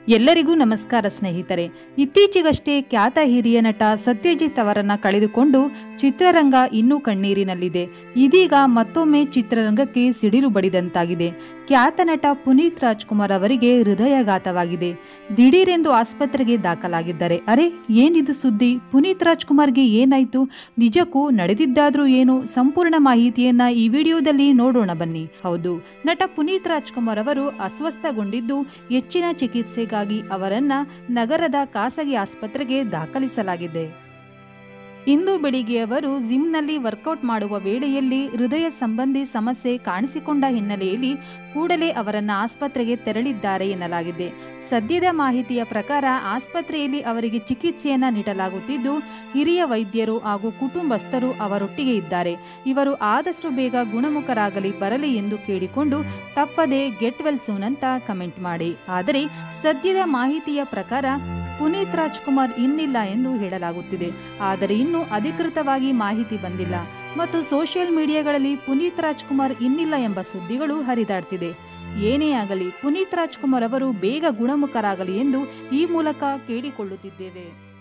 ಎಲ್ಲರಿಗೂ ನಮಸ್ಕಾರ ಸ್ನೇಹಿತರೆ ಇತ್ತೀಚೆಗಷ್ಟೇ ಖ್ಯಾತ ಹಿರಿಯ ನಟ ಸತ್ಯಜಿತ್ ಅವರನ್ನ ಕಳೆದುಕೊಂಡು ಚಿತ್ರರಂಗ ಇನ್ನೂ ಕಣ್ಣೀರಿನಲ್ಲಿದೆ ಇದೀಗ ಮತ್ತೊಮ್ಮೆ ಚಿತ್ರರಂಗಕ್ಕೆ ಸಿಡಿಲು ಬಡಿದಂತಾಗಿದೆ ಖ್ಯಾತ ನಟ ಪುನೀತ್ ರಾಜ್ಕುಮಾರ್ ಅವರಿಗೆ ಹೃದಯಾಘಾತವಾಗಿದೆ ದಿಢೀರೆಂದು ಆಸ್ಪತ್ರೆಗೆ ದಾಖಲಾಗಿದ್ದಾರೆ ಅರೆ ಏನಿದು ಸುದ್ದಿ ಪುನೀತ್ ರಾಜ್ಕುಮಾರ್ಗೆ ಏನಾಯ್ತು ನಿಜಕ್ಕೂ ನಡೆದಿದ್ದಾದ್ರೂ ಏನು ಸಂಪೂರ್ಣ ಮಾಹಿತಿಯನ್ನ ಈ ವಿಡಿಯೋದಲ್ಲಿ ನೋಡೋಣ ಬನ್ನಿ ಹೌದು ನಟ ಪುನೀತ್ ರಾಜ್ಕುಮಾರ್ ಅವರು ಅಸ್ವಸ್ಥಗೊಂಡಿದ್ದು ಹೆಚ್ಚಿನ ಚಿಕಿತ್ಸೆಗಾಗಿ ಅವರನ್ನ ನಗರದ ಖಾಸಗಿ ಆಸ್ಪತ್ರೆಗೆ ದಾಖಲಿಸಲಾಗಿದೆ ಇಂದು ಬೆಳಿಗ್ಗೆ ಅವರು ಜಿಮ್ನಲ್ಲಿ ವರ್ಕೌಟ್ ಮಾಡುವ ವೇಳೆಯಲ್ಲಿ ಹೃದಯ ಸಂಬಂಧಿ ಸಮಸ್ಯೆ ಕಾಣಿಸಿಕೊಂಡ ಹಿನ್ನೆಲೆಯಲ್ಲಿ ಕೂಡಲೇ ಅವರನ್ನ ಆಸ್ಪತ್ರೆಗೆ ತೆರಳಿದ್ದಾರೆ ಎನ್ನಲಾಗಿದೆ ಸದ್ಯದ ಮಾಹಿತಿಯ ಪ್ರಕಾರ ಆಸ್ಪತ್ರೆಯಲ್ಲಿ ಅವರಿಗೆ ಚಿಕಿತ್ಸೆಯನ್ನ ನೀಡಲಾಗುತ್ತಿದ್ದು ಹಿರಿಯ ವೈದ್ಯರು ಹಾಗೂ ಕುಟುಂಬಸ್ಥರು ಅವರೊಟ್ಟಿಗೆ ಇದ್ದಾರೆ ಇವರು ಆದಷ್ಟು ಬೇಗ ಗುಣಮುಖರಾಗಲಿ ಬರಲಿ ಎಂದು ಕೇಳಿಕೊಂಡು ತಪ್ಪದೆ ಗೆಟ್ ವೆಲ್ ಸೂನ್ ಅಂತ ಕಮೆಂಟ್ ಮಾಡಿ ಆದರೆ ಸದ್ಯದ ಮಾಹಿತಿಯ ಪ್ರಕಾರ ಪುನೀತ್ ರಾಜ್ಕುಮಾರ್ ಇನ್ನಿಲ್ಲ ಎಂದು ಹೇಳಲಾಗುತ್ತಿದೆ ಆದರೆ ಇನ್ನೂ ಅಧಿಕೃತವಾಗಿ ಮಾಹಿತಿ ಬಂದಿಲ್ಲ ಮತ್ತು ಸೋಷಿಯಲ್ ಮೀಡಿಯಾಗಳಲ್ಲಿ ಪುನೀತ್ ರಾಜ್ಕುಮಾರ್ ಇನ್ನಿಲ್ಲ ಎಂಬ ಸುದ್ದಿಗಳು ಹರಿದಾಡ್ತಿದೆ ಏನೇ ಆಗಲಿ ಪುನೀತ್ ರಾಜ್ಕುಮಾರ್ ಅವರು ಬೇಗ ಗುಣಮುಖರಾಗಲಿ ಎಂದು ಈ ಮೂಲಕ ಕೇಳಿಕೊಳ್ಳುತ್ತಿದ್ದೇವೆ